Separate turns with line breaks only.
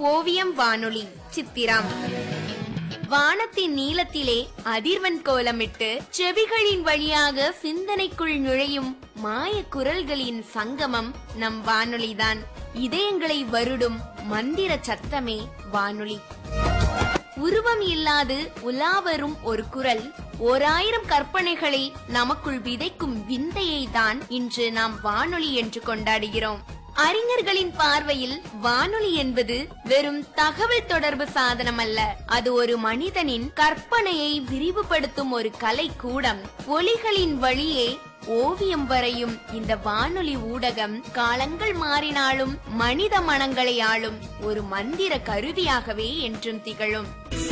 ஓவியம் வானொலி சித்திரம் வானத்தின் நீளத்திலே அதிர்வன் கோலமிட்டு செவிகளின் வழியாக சிந்தனைக்குள் நுழையும் மாய குரல்களின் சங்கமம் நம் வானொலிதான் இதயங்களை வருடும் மந்திர சத்தமே வானொலி உருவம் இல்லாது உலாவரும் ஒரு குரல் ஓராயிரம் கற்பனைகளை நமக்குள் விதைக்கும் விந்தையை தான் இன்று நாம் வானொலி என்று கொண்டாடுகிறோம் அறிஞர்களின் பார்வையில் வானொலி என்பது வெறும் தகவல் தொடர்பு சாதனம் அல்ல அது ஒரு மனிதனின் கற்பனையை விரிவுபடுத்தும் ஒரு கலை கூடம் ஒளிகளின் வழியே ஓவியம் வரையும் இந்த வானொலி ஊடகம் காலங்கள் மாறினாலும் மனித மனங்களை ஆளும் ஒரு மந்திர கருவியாகவே என்றும் திகழும்